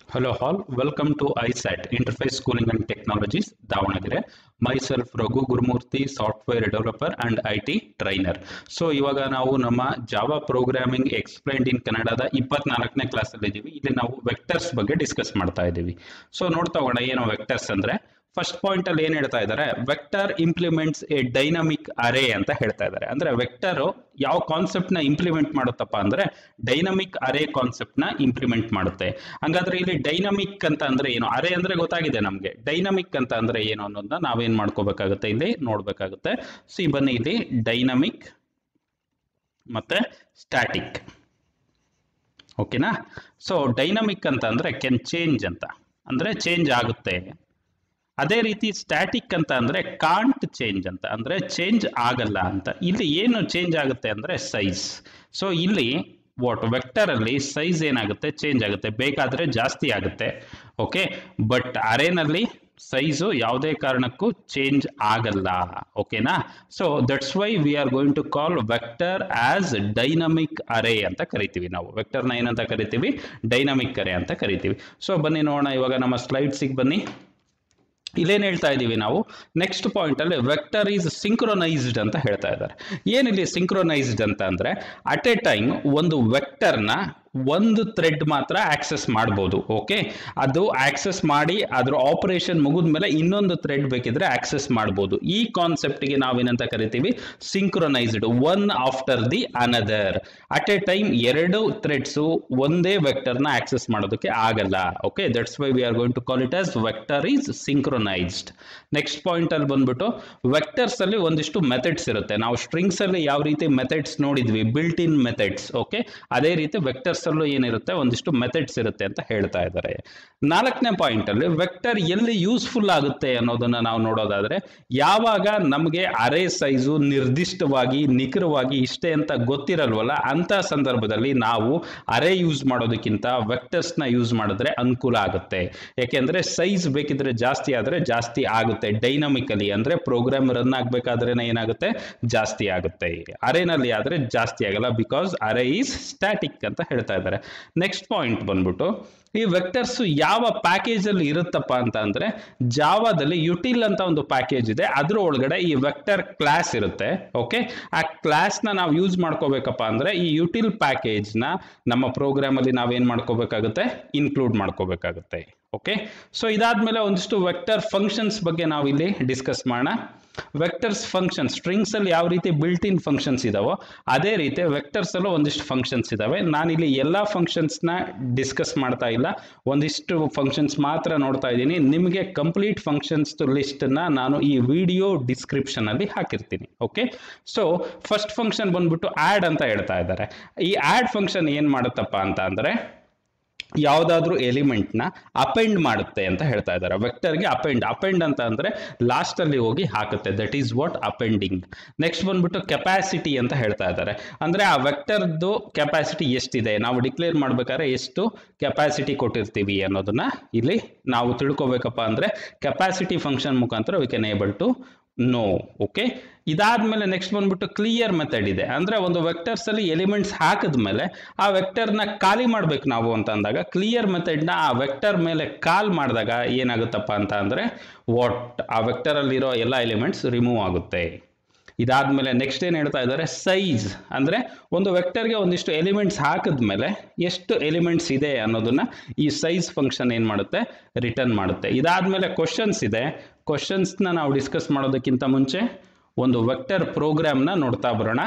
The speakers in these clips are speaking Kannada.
Hello all, welcome to ISAT, Interface Schooling and Technologies, Davanagere. Myself Raghu Gurumurthy, software developer and I T trainer. So ಇವಾಗ ನಾವು ನಮ್ಮ ಜಾವಾ ಪ್ರೋಗ್ರಾಮಿಂಗ್ ಎಕ್ಸ್ಪ್ಲೈನ್ಡ್ ಇನ್ ಕನ್ನಡದ ಇಪ್ಪತ್ನಾಲ್ಕನೇ ಕ್ಲಾಸಲ್ಲಿ ಇದ್ದೀವಿ ಇಲ್ಲಿ ನಾವು ವೆಕ್ಟರ್ಸ್ ಬಗ್ಗೆ ಡಿಸ್ಕಸ್ ಮಾಡ್ತಾ ಇದ್ದೀವಿ ಸೊ ನೋಡ್ತಾ ಹೋಗೋಣ ಏನು ವೆಕ್ಟರ್ಸ್ ಅಂದ್ರೆ ಫಸ್ಟ್ ಪಾಯಿಂಟ್ ಅಲ್ಲಿ ಏನ್ ಹೇಳ್ತಾ ಇದ್ದಾರೆ vector implements a dynamic array ಅಂತ ಹೇಳ್ತಾ ಇದ್ದಾರೆ ಅಂದ್ರೆ ವೆಕ್ಟರ್ ಯಾವ ಕಾನ್ಸೆಪ್ಟ್ ನ ಇಂಪ್ಲಿಮೆಂಟ್ ಮಾಡುತ್ತಪ್ಪ ಅಂದ್ರೆ ಡೈನಮಿಕ್ ಅರೇ ಕಾನ್ಸೆಪ್ಟ್ ನ ಇಂಪ್ಲಿಮೆಂಟ್ ಮಾಡುತ್ತೆ ಹಂಗಾದ್ರೆ ಇಲ್ಲಿ ಡೈನಮಿಕ್ ಅಂತ ಅಂದ್ರೆ ಏನು ಅರೇ ಅಂದ್ರೆ ಗೊತ್ತಾಗಿದೆ ನಮ್ಗೆ ಡೈನಮಿಕ್ ಅಂತ ಅಂದ್ರೆ ಏನು ಅನ್ನೋದನ್ನ ನಾವೇನ್ ಮಾಡ್ಕೋಬೇಕಾಗುತ್ತೆ ಇಲ್ಲಿ ನೋಡ್ಬೇಕಾಗುತ್ತೆ ಸಿ ಬನ್ನಿ ಇಲ್ಲಿ ಡೈನಮಿಕ್ ಮತ್ತೆ ಸ್ಟ್ಯಾಟಿಕ್ ಓಕೆನಾ ಸೊ ಡೈನಮಿಕ್ ಅಂತ ಅಂದ್ರೆ ಕೆನ್ ಚೇಂಜ್ ಅಂತ ಅಂದ್ರೆ ಚೇಂಜ್ ಆಗುತ್ತೆ ಅದೇ ರೀತಿ ಸ್ಟ್ಯಾಟಿಕ್ ಅಂತ ಅಂದ್ರೆ ಕಾಂಟ್ ಚೇಂಜ್ ಅಂತ ಅಂದ್ರೆ ಚೇಂಜ್ ಆಗಲ್ಲ ಅಂತ ಇಲ್ಲಿ ಏನು ಚೇಂಜ್ ಆಗುತ್ತೆ ಅಂದ್ರೆ ಸೈಜ್ ಸೊ ಇಲ್ಲಿ ವಾಟ್ ವೆಕ್ಟರ್ ಅಲ್ಲಿ ಸೈಜ್ ಏನಾಗುತ್ತೆ ಚೇಂಜ್ ಆಗುತ್ತೆ ಬೇಕಾದ್ರೆ ಜಾಸ್ತಿ ಆಗುತ್ತೆ ಓಕೆ ಬಟ್ ಅರೇನಲ್ಲಿ ಸೈಜು ಯಾವುದೇ ಕಾರಣಕ್ಕೂ ಚೇಂಜ್ ಆಗಲ್ಲ ಓಕೆನಾ so that's why we are going to call vector as dynamic array ಅಂತ ಕರಿತೀವಿ ನಾವು ವೆಕ್ಟರ್ನ ಏನಂತ ಕರಿತೀವಿ ಡೈನಮಿಕ್ ಅರೇ ಅಂತ ಕರಿತೀವಿ ಸೊ ಬನ್ನಿ ನೋಡೋಣ ಇವಾಗ ನಮ್ಮ ಸ್ಲೈಡ್ಸಿಗೆ ಬನ್ನಿ ಇಲ್ಲೇನು ಹೇಳ್ತಾ ಇದ್ದೀವಿ ನಾವು ನೆಕ್ಸ್ಟ್ ಪಾಯಿಂಟ್ ಅಲ್ಲಿ ವೆಕ್ಟರ್ ಈಸ್ ಸಿಂಕ್ರೊನೈಸ್ಡ್ ಅಂತ ಹೇಳ್ತಾ ಇದ್ದಾರೆ ಏನಿಲ್ಲಿ ಸಿಂಕ್ರೊನೈಸ್ಡ್ ಅಂತ ಅಂದ್ರೆ ಅಟ್ ಎ ಟೈಮ್ ಒಂದು ವೆಕ್ಟರ್ನ ಒಂದು ಥ್ರೆಡ್ ಮಾತ್ರ ಆಕ್ಸೆಸ್ ಮಾಡ್ಬೋದು ಓಕೆ ಅದು ಆಕ್ಸೆಸ್ ಮಾಡಿ ಅದ್ರ ಆಪರೇಷನ್ ಮುಗಿದ ಮೇಲೆ ಇನ್ನೊಂದು ಥ್ರೆಡ್ ಬೇಕಿದ್ರೆ ಆಕ್ಸೆಸ್ ಮಾಡ್ಬೋದು ಈ ಕಾನ್ಸೆಪ್ಟ್ಗೆ ನಾವೇನಂತ ಕರಿತೀವಿ synchronized one after the another at a time ಎರಡು ಥ್ರೆಡ್ಸು ಒಂದೇ ವೆಕ್ಟರ್ನ ಆಕ್ಸೆಸ್ ಮಾಡೋದಕ್ಕೆ ಆಗಲ್ಲ okay that's why we are going to call it as vector is synchronized next point ಅಲ್ಲಿ ಬಂದ್ಬಿಟ್ಟು ವೆಕ್ಟರ್ಸ್ ಅಲ್ಲಿ ಒಂದಿಷ್ಟು ಮೆಥಡ್ಸ್ ಇರುತ್ತೆ ನಾವು ಸ್ಟ್ರಿಂಗ್ಸ್ ಅಲ್ಲಿ ಯಾವ ರೀತಿ ಮೆಥಡ್ಸ್ ನೋಡಿದ್ವಿ ಬಿಲ್ಟ್ ಇನ್ ಮೆಥಡ್ಸ್ ಓಕೆ ಅದೇ ರೀತಿ ವೆಕ್ಟರ್ಸ್ ಅಲ್ಲೂ ಏನಿರುತ್ತೆ ಒಂದಿಷ್ಟು ಮೆಥಡ್ಸ್ ಇರುತ್ತೆ ಅಂತ ಹೇಳ್ತಾ ಇದ್ದಾರೆ ನಾಲ್ಕನೇ ಪಾಯಿಂಟ್ ಅಲ್ಲಿ ವೆಕ್ಟರ್ ಎಲ್ಲಿ ಯೂಸ್ಫುಲ್ ಆಗುತ್ತೆ ಅನ್ನೋದನ್ನ ನಾವು ನೋಡೋದಾದ್ರೆ ಯಾವಾಗ ನಮಗೆ ಅರೇ ಸೈಜು ನಿರ್ದಿಷ್ಟವಾಗಿ ನಿಖರವಾಗಿ ಇಷ್ಟೇ ಅಂತ ಗೊತ್ತಿರಲ್ವಲ್ಲ ಅಂತ ಸಂದರ್ಭದಲ್ಲಿ ನಾವು ಅರೇ ಯೂಸ್ ಮಾಡೋದಕ್ಕಿಂತ ವೆಕ್ಟರ್ಸ್ ನ ಯೂಸ್ ಮಾಡಿದ್ರೆ ಅನುಕೂಲ ಆಗುತ್ತೆ ಯಾಕೆಂದ್ರೆ ಸೈಜ್ ಬೇಕಿದ್ರೆ ಜಾಸ್ತಿ ಆದ್ರೆ ಜಾಸ್ತಿ ಆಗುತ್ತೆ ಡೈನಮಿಕಲಿ ಅಂದ್ರೆ ಪ್ರೋಗ್ರಾಮ್ ರನ್ ಆಗ್ಬೇಕಾದ್ರೆ ಏನಾಗುತ್ತೆ ಜಾಸ್ತಿ ಆಗುತ್ತೆ ಅರೇನಲ್ಲಿ ಆದ್ರೆ ಜಾಸ್ತಿ ಆಗಲ್ಲ ಬಿಕಾಸ್ ಅರೇ ಈಸ್ ಸ್ಟ್ಯಾಟಿಕ್ ಅಂತ ಹೇಳ್ತಾ ಇದ್ದಾರೆ ನೆಕ್ಸ್ಟ್ ಪಾಯಿಂಟ್ ಬಂದ್ಬಿಟ್ಟು ಈ ವೆಕ್ಟರ್ಸ್ ಯಾವ ಪ್ಯಾಕೇಜ್ ಅಲ್ಲಿ ಇರುತ್ತಪ್ಪ ಅಂತ ಅಂದ್ರೆ ಜಾವಾದಲ್ಲಿ ಯುಟಿಲ್ ಅಂತ ಒಂದು ಪ್ಯಾಕೇಜ್ ಇದೆ ಅದ್ರ ಒಳಗಡೆ ಈ ವೆಕ್ಟರ್ ಕ್ಲಾಸ್ ಇರುತ್ತೆ ಓಕೆ ಆ ಕ್ಲಾಸ್ ನ ನಾವು ಯೂಸ್ ಮಾಡ್ಕೋಬೇಕಪ್ಪ ಅಂದ್ರೆ ಈ ಯುಟಿಲ್ ಪ್ಯಾಕೇಜ್ ನ ನಮ್ಮ ಪ್ರೋಗ್ರಾಮ್ ಅಲ್ಲಿ ನಾವೇನ್ ಮಾಡ್ಕೋಬೇಕಾಗುತ್ತೆ ಇನ್ಕ್ಲೂಡ್ ಮಾಡ್ಕೋಬೇಕಾಗುತ್ತೆ ಓಕೆ ಸೊ ಇದಾದ್ಮೇಲೆ ಒಂದಿಷ್ಟು ವೆಕ್ಟರ್ ಫಂಕ್ಷನ್ಸ್ ಬಗ್ಗೆ ನಾವು ಇಲ್ಲಿ ಡಿಸ್ಕಸ್ ಮಾಡೋಣ ವೆಕ್ಟರ್ಸ್ ಫಂಕ್ಷನ್ ಸ್ಟ್ರಿಂಗ್ಸ್ ಅಲ್ಲಿ ಯಾವ ರೀತಿ ಬಿಲ್ಟ್ ಇನ್ ಫಂಕ್ಷನ್ಸ್ ಇದಾವೋ ಅದೇ ರೀತಿ ವೆಕ್ಟರ್ಸ್ ಅಲ್ಲೂ ಒಂದಿಷ್ಟು ಫಂಕ್ಷನ್ಸ್ ಇದಾವೆ ನಾನು ಇಲ್ಲಿ ಎಲ್ಲಾ ಫಂಕ್ಷನ್ಸ್ ನ ಡಿಸ್ಕಸ್ ಮಾಡ್ತಾ ಇಲ್ಲ ಒಂದಿಷ್ಟು ಫಂಕ್ಷನ್ಸ್ ಮಾತ್ರ ನೋಡ್ತಾ ಇದ್ದೀನಿ ನಿಮಗೆ ಕಂಪ್ಲೀಟ್ ಫಂಕ್ಷನ್ಸ್ ಲಿಸ್ಟ್ ನ ನಾನು ಈ ವಿಡಿಯೋ ಡಿಸ್ಕ್ರಿಪ್ಷನ್ ಅಲ್ಲಿ ಹಾಕಿರ್ತೀನಿ ಓಕೆ ಸೊ ಫಸ್ಟ್ ಫಂಕ್ಷನ್ ಬಂದ್ಬಿಟ್ಟು ಆಡ್ ಅಂತ ಹೇಳ್ತಾ ಇದ್ದಾರೆ ಈ ಆಡ್ ಫಂಕ್ಷನ್ ಏನ್ ಮಾಡುತ್ತಪ್ಪ ಅಂತ ಅಂದ್ರೆ ಯಾವುದಾದ್ರೂ ಎಲಿಮೆಂಟ್ನ ಅಪೆಂಡ್ ಮಾಡುತ್ತೆ ಅಂತ ಹೇಳ್ತಾ ಇದ್ದಾರೆ ವೆಕ್ಟರ್ಗೆ ಅಪೆಂಡ್ ಅಪೆಂಡ್ ಅಂತ ಅಂದ್ರೆ ಲಾಸ್ಟ್ ಅಲ್ಲಿ ಹೋಗಿ ಹಾಕುತ್ತೆ that is what appending next ಬಂದ್ಬಿಟ್ಟು ಕೆಪಾಸಿಟಿ ಅಂತ ಹೇಳ್ತಾ ಇದ್ದಾರೆ ಅಂದ್ರೆ ಆ ವೆಕ್ಟರ್ದು ಕೆಪಾಸಿಟಿ ಎಷ್ಟಿದೆ ನಾವು ಡಿಕ್ಲೇರ್ ಮಾಡ್ಬೇಕಾದ್ರೆ ಎಷ್ಟು ಕೆಪಾಸಿಟಿ ಕೊಟ್ಟಿರ್ತೀವಿ ಅನ್ನೋದನ್ನ ಇಲ್ಲಿ ನಾವು ತಿಳ್ಕೊಬೇಕಪ್ಪ ಅಂದ್ರೆ ಕೆಪಾಸಿಟಿ ಫಂಕ್ಷನ್ ಮುಖಾಂತರ we can able to know okay ಇದಾದ್ಮೇಲೆ ನೆಕ್ಸ್ಟ್ ಬಂದ್ಬಿಟ್ಟು ಕ್ಲಿಯರ್ ಮೆಥಡ್ ಇದೆ ಅಂದ್ರೆ ಒಂದು ವೆಕ್ಟರ್ಸ್ ಅಲ್ಲಿ ಎಲಿಮೆಂಟ್ಸ್ ಹಾಕಿದ್ಮೇಲೆ ಆ ವೆಕ್ಟರ್ನ ಖಾಲಿ ಮಾಡ್ಬೇಕು ನಾವು ಅಂತ ಅಂದಾಗ ಕ್ಲಿಯರ್ ಮೆಥಡ್ನ ಆ ವೆಕ್ಟರ್ ಮೇಲೆ ಕಾಲ್ ಮಾಡಿದಾಗ ಏನಾಗುತ್ತಪ್ಪ ಅಂತ ಅಂದ್ರೆ ವಾಟ್ ಆ ವೆಕ್ಟರ್ ಅಲ್ಲಿರೋ ಎಲ್ಲ ಎಲಿಮೆಂಟ್ಸ್ ರಿಮೂವ್ ಆಗುತ್ತೆ ಇದಾದ್ಮೇಲೆ ನೆಕ್ಸ್ಟ್ ಏನು ಹೇಳ್ತಾ ಇದ್ದಾರೆ ಸೈಜ್ ಅಂದ್ರೆ ಒಂದು ವೆಕ್ಟರ್ಗೆ ಒಂದಿಷ್ಟು ಎಲಿಮೆಂಟ್ಸ್ ಹಾಕಿದ್ಮೇಲೆ ಎಷ್ಟು ಎಲಿಮೆಂಟ್ಸ್ ಇದೆ ಅನ್ನೋದನ್ನ ಈ ಸೈಜ್ ಫಂಕ್ಷನ್ ಏನು ಮಾಡುತ್ತೆ ರಿಟರ್ನ್ ಮಾಡುತ್ತೆ ಇದಾದ್ಮೇಲೆ ಕ್ವಶನ್ಸ್ ಇದೆ ಕ್ವಶನ್ಸ್ನ ನಾವು ಡಿಸ್ಕಸ್ ಮಾಡೋದಕ್ಕಿಂತ ಮುಂಚೆ ಒಂದು ವೆಕ್ಟರ್ ಪ್ರೋಗ್ರಾಮ್ನ ನೋಡ್ತಾ ಬರೋಣ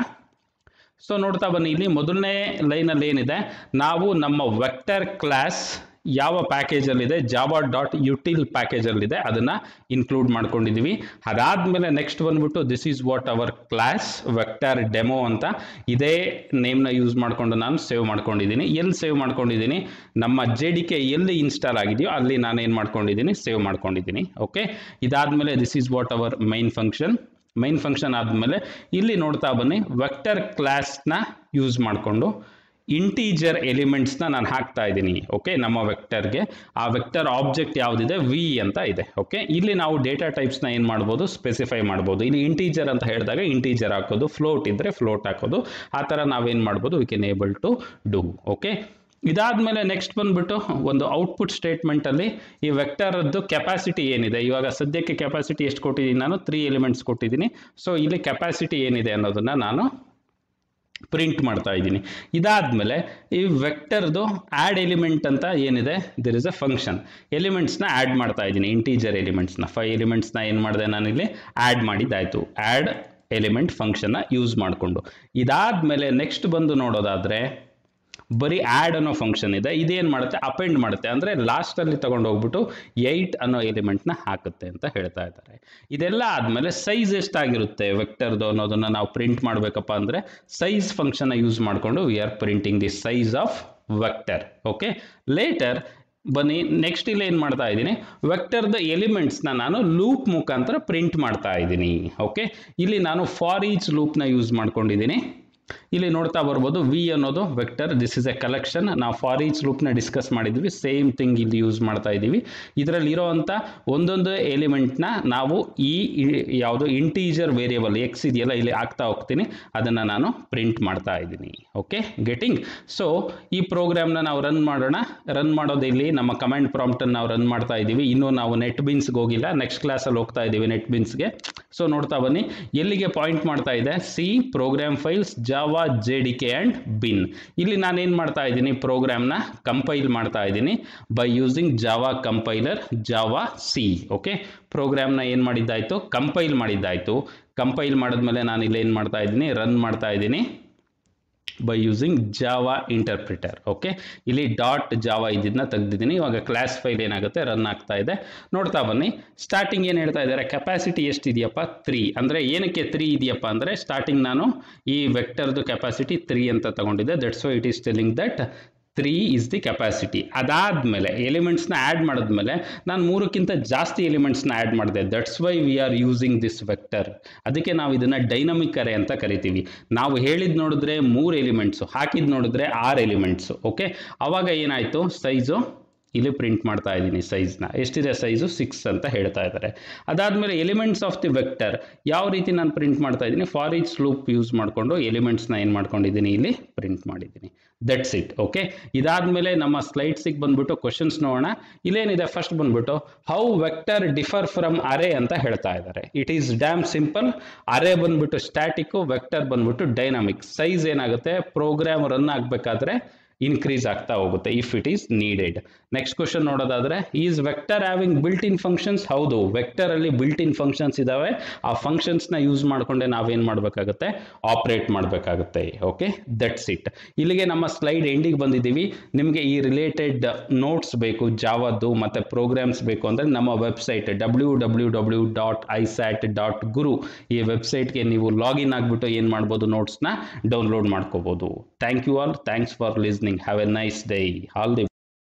ಸೊ ನೋಡ್ತಾ ಬನ್ನಿ ಇಲ್ಲಿ ಮೊದಲನೇ ಲೈನಲ್ಲಿ ಏನಿದೆ ನಾವು ನಮ್ಮ ವೆಕ್ಟರ್ ಕ್ಲಾಸ್ ಯಾವ ಪ್ಯಾಕೇಜಲ್ಲಿದೆ ಜಾವಾ ಡಾಟ್ ಯುಟಿಲ್ ಪ್ಯಾಕೇಜಲ್ಲಿದೆ ಅದನ್ನು ಇನ್ಕ್ಲೂಡ್ ಮಾಡ್ಕೊಂಡಿದ್ದೀವಿ ಅದಾದಮೇಲೆ ನೆಕ್ಸ್ಟ್ ಬಂದ್ಬಿಟ್ಟು this is what our class vector demo ಅಂತ ಇದೇ ನೇಮ್ನ ಯೂಸ್ ಮಾಡಿಕೊಂಡು ನಾನು ಸೇವ್ ಮಾಡ್ಕೊಂಡಿದ್ದೀನಿ ಎಲ್ಲಿ ಸೇವ್ ಮಾಡ್ಕೊಂಡಿದ್ದೀನಿ ನಮ್ಮ ಜೆ ಡಿ ಕೆ ಎಲ್ಲಿ ಇನ್ಸ್ಟಾಲ್ ಆಗಿದೆಯೋ ಅಲ್ಲಿ ನಾನು ಏನು ಮಾಡ್ಕೊಂಡಿದ್ದೀನಿ ಸೇವ್ ಮಾಡ್ಕೊಂಡಿದ್ದೀನಿ ಓಕೆ ಇದಾದಮೇಲೆ this is what our main function main function ಆದಮೇಲೆ ಇಲ್ಲಿ ನೋಡ್ತಾ ಬನ್ನಿ ವೆಕ್ಟರ್ ಕ್ಲಾಸ್ನ ಯೂಸ್ ಮಾಡಿಕೊಂಡು ಇಂಟೀಜರ್ ಎಲಿಮೆಂಟ್ಸ್ನ ನಾನು ಹಾಕ್ತಾ ಇದ್ದೀನಿ ಓಕೆ ನಮ್ಮ ವೆಕ್ಟರ್ಗೆ ಆ ವೆಕ್ಟರ್ ಆಬ್ಜೆಕ್ಟ್ ಯಾವುದಿದೆ ವಿ ಅಂತ ಇದೆ ಓಕೆ ಇಲ್ಲಿ ನಾವು ಡೇಟಾ ಟೈಪ್ಸ್ನ ಏನು ಮಾಡ್ಬೋದು ಸ್ಪೆಸಿಫೈ ಮಾಡ್ಬೋದು ಇಲ್ಲಿ ಇಂಟೀಜರ್ ಅಂತ ಹೇಳಿದಾಗ ಇಂಟೀಜರ್ ಹಾಕೋದು ಫ್ಲೋಟ್ ಇದ್ದರೆ ಫ್ಲೋಟ್ ಹಾಕೋದು ಆ ಥರ ನಾವೇನು ಮಾಡ್ಬೋದು we can able to do okay ಇದಾದ್ಮೇಲೆ ನೆಕ್ಸ್ಟ್ ಬಂದ್ಬಿಟ್ಟು ಒಂದು ಔಟ್ಪುಟ್ ಸ್ಟೇಟ್ಮೆಂಟಲ್ಲಿ ಈ ವೆಕ್ಟರದ್ದು ಕೆಪಾಸಿಟಿ ಏನಿದೆ ಇವಾಗ ಸದ್ಯಕ್ಕೆ ಕೆಪಾಸಿಟಿ ಎಷ್ಟು ಕೊಟ್ಟಿದ್ದೀನಿ ನಾನು ತ್ರೀ ಎಲಿಮೆಂಟ್ಸ್ ಕೊಟ್ಟಿದ್ದೀನಿ ಸೊ ಇಲ್ಲಿ ಕೆಪಾಸಿಟಿ ಏನಿದೆ ಅನ್ನೋದನ್ನ ನಾನು ಪ್ರಿಂಟ್ ಮಾಡ್ತಾ ಇದ್ದೀನಿ ಇದಾದ್ಮೇಲೆ ಈ ವೆಕ್ಟರ್ದು ಆ್ಯಡ್ ಎಲಿಮೆಂಟ್ ಅಂತ ಏನಿದೆ ದಿರ್ ಇಸ್ ಅ ಫಂಕ್ಷನ್ ಎಲಿಮೆಂಟ್ಸ್ನ ಆ್ಯಡ್ ಮಾಡ್ತಾ ಇದ್ದೀನಿ ಇಂಟೀಜರ್ ಎಲಿಮೆಂಟ್ಸ್ನ ಫೈವ್ ಎಲಿಮೆಂಟ್ಸ್ನ ಏನು ಮಾಡಿದೆ ನಾನಿಲ್ಲಿ ಆ್ಯಡ್ ಮಾಡಿದ್ದಾಯಿತು ಆ್ಯಡ್ ಎಲಿಮೆಂಟ್ ಫಂಕ್ಷನ್ನ ಯೂಸ್ ಮಾಡಿಕೊಂಡು ಇದಾದ್ಮೇಲೆ ನೆಕ್ಸ್ಟ್ ಬಂದು ನೋಡೋದಾದರೆ ಬರೀ ಆ್ಯಡ್ ಅನ್ನೋ ಫಂಕ್ಷನ್ ಇದೆ ಇದೇನು ಮಾಡುತ್ತೆ ಅಪೆಂಡ್ ಮಾಡುತ್ತೆ ಅಂದರೆ ಲಾಸ್ಟಲ್ಲಿ ತಗೊಂಡು ಹೋಗ್ಬಿಟ್ಟು ಏಯ್ಟ್ ಅನ್ನೋ ಎಲಿಮೆಂಟ್ನ ಹಾಕುತ್ತೆ ಅಂತ ಹೇಳ್ತಾ ಇದ್ದಾರೆ ಇದೆಲ್ಲ ಆದಮೇಲೆ ಸೈಜ್ ಎಷ್ಟಾಗಿರುತ್ತೆ ವೆಕ್ಟರ್ದು ಅನ್ನೋದನ್ನು ನಾವು ಪ್ರಿಂಟ್ ಮಾಡಬೇಕಪ್ಪ ಅಂದರೆ ಸೈಜ್ ಫಂಕ್ಷನ್ನ ಯೂಸ್ ಮಾಡಿಕೊಂಡು we are printing the size of vector okay later ಬನ್ನಿ ನೆಕ್ಸ್ಟ್ ಇಲ್ಲಿ ಏನು ಮಾಡ್ತಾ ಇದ್ದೀನಿ ವೆಕ್ಟರ್ದ ಎಲಿಮೆಂಟ್ಸ್ನ ನಾನು ಲೂಪ್ ಮುಖಾಂತರ ಪ್ರಿಂಟ್ ಮಾಡ್ತಾ ಇದ್ದೀನಿ ಓಕೆ ಇಲ್ಲಿ ನಾನು ಫಾರ್ ಈಚ್ ಲೂಪ್ನ ಯೂಸ್ ಮಾಡ್ಕೊಂಡಿದ್ದೀನಿ ಇಲ್ಲಿ ನೋಡ್ತಾ ಬರ್ಬೋದು ವಿ ಅನ್ನೋದು vector this is a collection ನಾವು ಫಾರ್ ಈಚ್ ಲೂಪ್ನ ಡಿಸ್ಕಸ್ ಮಾಡಿದ್ವಿ ಸೇಮ್ ಥಿಂಗ್ ಇಲ್ಲಿ ಯೂಸ್ ಮಾಡ್ತಾ ಇದ್ದೀವಿ ಇದರಲ್ಲಿ ಇರೋವಂಥ ಒಂದೊಂದು ಎಲಿಮೆಂಟ್ನ ನಾವು ಈ ಯಾವುದು ಇಂಟೀಜರ್ ವೇರಿಯಬಲ್ ಎಕ್ಸ್ ಇದೆಯಲ್ಲ ಇಲ್ಲಿ ಆಗ್ತಾ ಹೋಗ್ತೀನಿ ಅದನ್ನು ನಾನು ಪ್ರಿಂಟ್ ಮಾಡ್ತಾ ಇದ್ದೀನಿ ಓಕೆ ಗೆಟಿಂಗ್ ಸೊ ಈ ಪ್ರೋಗ್ರಾಮ್ನ ನಾವು ರನ್ ಮಾಡೋಣ ರನ್ ಮಾಡೋದು ಇಲ್ಲಿ ನಮ್ಮ ಕಮೆಂಟ್ ಪ್ರಾಂಪ್ಟನ್ನು ನಾವು ರನ್ ಮಾಡ್ತಾ ಇದ್ದೀವಿ ಇನ್ನೂ ನಾವು ನೆಟ್ ಬಿನ್ಸ್ಗೆ ಹೋಗಿಲ್ಲ ನೆಕ್ಸ್ಟ್ ಕ್ಲಾಸಲ್ಲಿ ಹೋಗ್ತಾ ಇದ್ದೀವಿ ನೆಟ್ ಬಿನ್ಸ್ಗೆ ಸೊ ನೋಡ್ತಾ ಬನ್ನಿ ಎಲ್ಲಿಗೆ ಪಾಯಿಂಟ್ ಮಾಡ್ತಾ ಇದೆ C program files Java J D K and bin ಇಲ್ಲಿ ನಾನೇನು ಮಾಡ್ತಾ ಇದ್ದೀನಿ ಪ್ರೋಗ್ರಾಮ್ನ ಕಂಪೈಲ್ ಮಾಡ್ತಾ ಇದ್ದೀನಿ by using Java compiler Java C okay ಪ್ರೋಗ್ರಾಮ್ನ ಏನು ಮಾಡಿದ್ದಾಯಿತು ಕಂಪೈಲ್ ಮಾಡಿದ್ದಾಯಿತು ಕಂಪೈಲ್ ಮಾಡಿದ್ಮೇಲೆ ನಾನು ಇಲ್ಲಿ ಏನು ಮಾಡ್ತಾ ಇದ್ದೀನಿ ರನ್ ಮಾಡ್ತಾ ಇದ್ದೀನಿ by using Java interpreter okay ಇಲ್ಲಿ ಡಾಟ್ ಜಾವಾ ಇದನ್ನ ತೆಗೆದಿದ್ದೀನಿ ಇವಾಗ ಕ್ಲಾಸ್ ಫೈಲ್ ಏನಾಗುತ್ತೆ ರನ್ ಆಗ್ತಾ ಇದೆ ನೋಡ್ತಾ ಬನ್ನಿ ಸ್ಟಾರ್ಟಿಂಗ್ ಏನು ಹೇಳ್ತಾ ಇದ್ದಾರೆ ಕೆಪಾಸಿಟಿ ಎಷ್ಟಿದೆಯಪ್ಪ ತ್ರೀ ಅಂದರೆ ಏನಕ್ಕೆ ತ್ರೀ ಇದೆಯಪ್ಪ ಅಂದರೆ ಸ್ಟಾರ್ಟಿಂಗ್ ನಾನು ಈ ವೆಕ್ಟರ್ದು ಕೆಪಾಸಿಟಿ ತ್ರೀ ಅಂತ ತಗೊಂಡಿದ್ದೆ that's why it is telling that three is the capacity ಅದಾದಮೇಲೆ ಎಲಿಮೆಂಟ್ಸ್ನ ಆ್ಯಡ್ ಮಾಡಿದ್ಮೇಲೆ ನಾನು ಮೂರಕ್ಕಿಂತ ಜಾಸ್ತಿ ಎಲಿಮೆಂಟ್ಸ್ನ ಆ್ಯಡ್ ಮಾಡಿದೆ that's why we are using this vector ಅದಕ್ಕೆ ನಾವು ಇದನ್ನು ಡೈನಮಿಕ್ ಅರೆ ಅಂತ ಕರಿತೀವಿ ನಾವು ಹೇಳಿದ್ ನೋಡಿದ್ರೆ ಮೂರು ಎಲಿಮೆಂಟ್ಸು ಹಾಕಿದ್ ನೋಡಿದ್ರೆ ಆರು ಎಲಿಮೆಂಟ್ಸು ಓಕೆ ಆವಾಗ ಏನಾಯಿತು ಸೈಜು ಇಲ್ಲಿ ಪ್ರಿಂಟ್ ಮಾಡ್ತಾ ಇದ್ದೀನಿ ಸೈಜ್ನ ಎಷ್ಟಿದೆ ಸೈಜು ಸಿಕ್ಸ್ ಅಂತ ಹೇಳ್ತಾ ಇದ್ದಾರೆ ಅದಾದಮೇಲೆ ಎಲಿಮೆಂಟ್ಸ್ ಆಫ್ ದಿ ವೆಕ್ಟರ್ ಯಾವ ರೀತಿ ನಾನು ಪ್ರಿಂಟ್ ಮಾಡ್ತಾ ಇದ್ದೀನಿ ಫಾರ್ ಈಚ್ ಲೂಪ್ ಯೂಸ್ ಮಾಡಿಕೊಂಡು ಎಲಿಮೆಂಟ್ಸ್ನ ಏನು ಮಾಡ್ಕೊಂಡಿದ್ದೀನಿ ಇಲ್ಲಿ ಪ್ರಿಂಟ್ ಮಾಡಿದ್ದೀನಿ ದಟ್ಸ್ ಇಟ್ ಓಕೆ ಇದಾದಮೇಲೆ ನಮ್ಮ ಸ್ಲೈಡ್ಸಿಗೆ ಬಂದ್ಬಿಟ್ಟು ಕ್ವಶನ್ಸ್ ನೋಡೋಣ ಇಲ್ಲೇನಿದೆ ಫಸ್ಟ್ ಬಂದ್ಬಿಟ್ಟು how vector differ from array ಅಂತ ಹೇಳ್ತಾ ಇದ್ದಾರೆ it is dam simple array ಬಂದ್ಬಿಟ್ಟು ಸ್ಟ್ಯಾಟಿಕ್ಕು ವೆಕ್ಟರ್ ಬಂದ್ಬಿಟ್ಟು ಡೈನಾಮಿಕ್ ಸೈಜ್ ಏನಾಗುತ್ತೆ ಪ್ರೋಗ್ರಾಮ್ ರನ್ ಆಗಬೇಕಾದ್ರೆ ಇನ್ಕ್ರೀಸ್ ಆಗ್ತಾ ಹೋಗುತ್ತೆ if it is needed next question ನೋಡೋದಾದ್ರೆ is vector having built in functions ಹೌದು ವೆಕ್ಟರ್ ಅಲ್ಲಿ ಬಿಲ್ಟ್ ಇನ್ ಫಂಕ್ಷನ್ಸ್ ಇದಾವೆ ಆ ಫಂಕ್ಷನ್ಸ್ನ ಯೂಸ್ ಮಾಡಿಕೊಂಡೆ ನಾವೇನು ಮಾಡಬೇಕಾಗುತ್ತೆ ಆಪ್ರೇಟ್ ಮಾಡಬೇಕಾಗುತ್ತೆ ಓಕೆ ದಟ್ಸ್ ಇಟ್ ಇಲ್ಲಿಗೆ ನಮ್ಮ ಸ್ಲೈಡ್ ಎಂಡಿಗೆ ಬಂದಿದ್ದೀವಿ ನಿಮಗೆ ಈ ರಿಲೇಟೆಡ್ ನೋಟ್ಸ್ ಬೇಕು ಜಾವದ್ದು ಮತ್ತು ಪ್ರೋಗ್ರಾಮ್ಸ್ ಬೇಕು ಅಂದರೆ ನಮ್ಮ website W W W dot ISAT dot guru ಈ ವೆಬ್ಸೈಟ್ಗೆ ನೀವು ಲಾಗಿನ್ ಆಗಿಬಿಟ್ಟು ಏನು ಮಾಡ್ಬೋದು ನೋಟ್ಸ್ನ ಡೌನ್ಲೋಡ್ ಮಾಡ್ಕೋಬೋದು thank you all thanks for listening have a nice day all the